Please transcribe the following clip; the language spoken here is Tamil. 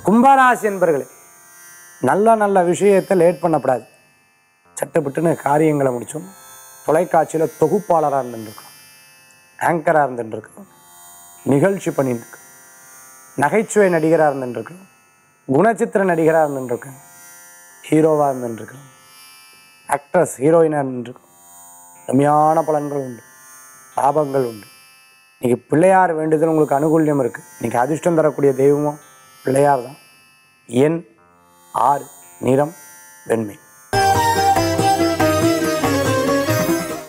கும்பராசி என்பர்களே நல்ல நல்ல விஷயத்தை லேட் பண்ணக்கூடாது சட்டப்பட்டுன்னு காரியங்களை முடிச்சோம் தொலைக்காட்சியில் தொகுப்பாளராக இருந்துருக்கலாம் ஆங்கராக இருந்துருக்கலாம் நிகழ்ச்சி பண்ணிட்டு இருக்கு நகைச்சுவை நடிகராக இருந்துருக்கலாம் குணச்சித்திர நடிகராக இருந்துருக்கேன் ஹீரோவாக இருந்துருக்கேன் ஆக்ட்ரஸ் ஹீரோயினாக இருந்துருக்கோம் ரம்மியான பலன்கள் உண்டு லாபங்கள் உண்டு இன்னைக்கு பிள்ளையார் வேண்டுதல் உங்களுக்கு அனுகூல்யம் இருக்குது இன்னைக்கு அதிர்ஷ்டம் தரக்கூடிய தெய்வமும் பிள்ளையார் தான் எண் ஆறு நிறம் வெண்மை